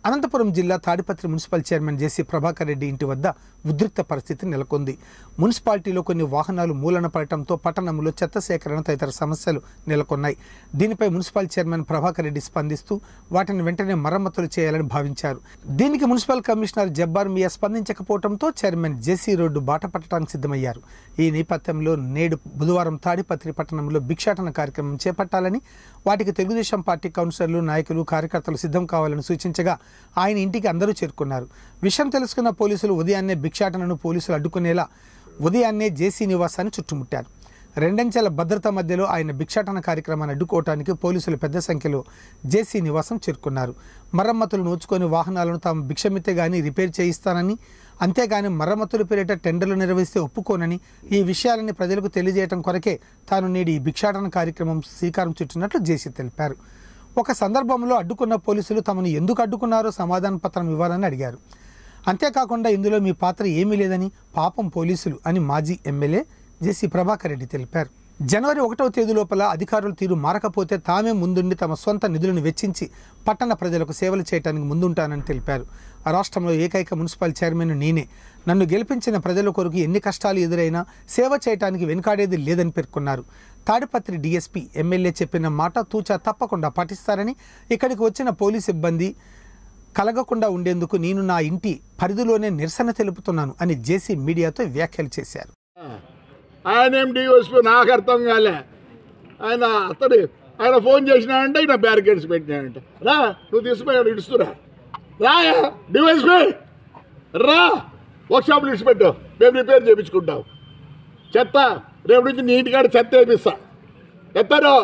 అనంతపురం జిల్లా Tadipatri municipal chairman JC Prabhakar Reddy ఇంటి వద్ద ఉద్రిక్త పరిస్థితి నెలకొంది మున్సిపాలిటీలో కొన్ని వాహనాలు మూలన పడటంతో పట్టణంలో చెత్త సేకరణ తదితర సమస్యలు నెలకొన్నాయి దీనిపై మున్సిపల్ చైర్మన్ ప్రభాకర్ రెడ్డి స్పందిస్తూ వాటిని వెంటనే మరమ్మతులు చేయాలని భావించారు దీనికి మున్సిపల్ కమిషనర్ జబ్బార్ మియా స్పందించకపోవడంతో చైర్మన్ జేసీ రోడ్డు బాట పట్టడానికి సిద్ధమయ్యారు ఈ నేపథ్యంలో నేడు బుధవారం తాడిపత్రి పట్టణంలో భిక్షాటన కార్యక్రమం చేపట్టాలని వాటికి తెలుగుదేశం పార్టీ కౌన్సిలర్లు నాయకులు కార్యకర్తలు సిద్ధం కావాలని సూచించగా ఆయన ఇంటికి అందరూ చేరుకున్నారు విషయం తెలుసుకున్న పోలీసులు ఉదయాన్నే భిక్షాటనను పోలీసులు అడ్డుకునేలా ఉదయాన్నే జేసీ నివాసాన్ని చుట్టుముట్టారు రెండంచెల భద్రత మధ్యలో ఆయన భిక్షాటన కార్యక్రమాన్ని అడ్డుకోవటానికి పోలీసులు పెద్ద సంఖ్యలో జేసీ నివాసం చేరుకున్నారు మరమ్మతులు నోచుకొని వాహనాలను తాము భిక్షమితే గాని రిపేర్ చేయిస్తానని అంతేగాని మరమ్మతులు పేరిట టెండర్లు నిర్వహిస్తే ఒప్పుకోనని ఈ విషయాలని ప్రజలకు తెలియజేయడం కొరకే తాను నేడు ఈ భిక్షాటన కార్యక్రమం శ్రీకారం చుట్టినట్లు జేసీ తెలిపారు ఒక సందర్భంలో అడ్డుకున్న పోలీసులు తమను ఎందుకు అడ్డుకున్నారో సమాధాన పత్రం ఇవ్వాలని అడిగారు అంతేకాకుండా ఇందులో మీ పాత్ర ఏమీ లేదని పాపం పోలీసులు అని మాజీ ఎమ్మెల్యే జేసీ ప్రభాకర్ రెడ్డి తెలిపారు జనవరి ఒకటవ తేదీ లోపల అధికారుల తీరు మారకపోతే తామే ముందుండి తమ సొంత నిధులను వెచ్చించి పట్టణ ప్రజలకు సేవలు చేయడానికి ముందుంటానని తెలిపారు రాష్ట్రంలో ఏకైక మున్సిపల్ చైర్మన్ నేనే నన్ను గెలిపించిన ప్రజల కొరకు ఎన్ని కష్టాలు ఎదురైనా సేవ చేయడానికి వెనుకాడేది లేదని పేర్కొన్నారు తాడిపత్రి డీఎస్పీ ఎమ్మెల్యే చెప్పిన మాట తూచా తప్పకుండా పాటిస్తారని ఇక్కడికి వచ్చిన పోలీస్ సిబ్బంది కలగకుండా ఉండేందుకు నేను నా ఇంటి పరిధిలోనే నిరసన తెలుపుతున్నాను అని జేసీ మీడియాతో వ్యాఖ్యలు చేశారు ఆయన ఏం డిఓస్పీ నాకు అర్థం కాలే ఆయన అతడు ఆయన ఫోన్ చేసినాడంటే ఈయన బ్యారికేడ్స్ పెట్టినాడంట రా నువ్వు తీసుకుపోయాడు ఇడుస్తురా రా డివైస్పీ రా వర్క్షాప్లు ఇడిచిపెట్టు మేము రిపేర్ చేయించుకుంటాం చెత్త రేపు నుంచి నీ ఇంటికాడ చెత్త వేపిస్తా ఎత్తారు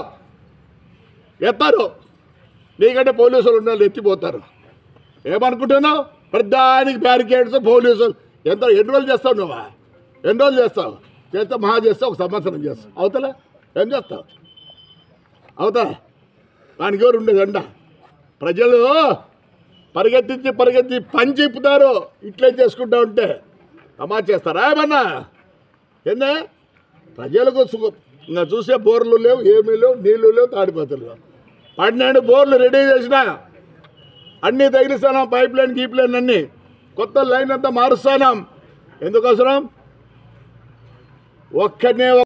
ఎత్తారు నీకంటే పోలీసులు ఉన్న వాళ్ళు ఎత్తిపోతారు ఏమనుకుంటున్నావు ప్రధానికి బ్యారికేడ్స్ పోలీసులు ఎంత ఎన్ని రోజులు చేస్తావు నువ్వా ఎన్ని రోజులు చేస్తావు చేస్తే మహా చేస్తావు ఒక సంవత్సరం చేస్తావు అవుతలే ఏం చేస్తావు అవుతా దానికి ఎవరు ఉండేది అండ ప్రజలు పరిగెత్తించి పరిగెత్తి పని చెప్పుతారు ఇట్లే చేసుకుంటా ఉంటే తమా చేస్తారా ఏమన్నా ఏందే ప్రజలకు సు- ఇంకా చూసే బోర్లు లేవు ఏమీ లేవు నీళ్లు లేవు తాడిపోతలు లేవు పన్నెండు బోర్లు రెడీ చేసిన అన్నీ తగిలిస్తాను పైప్ లైన్ గీప్ లైన్ అన్నీ కొత్త లైన్ అంతా మారుస్తాను ఎందుకోసరం ఒక్కనే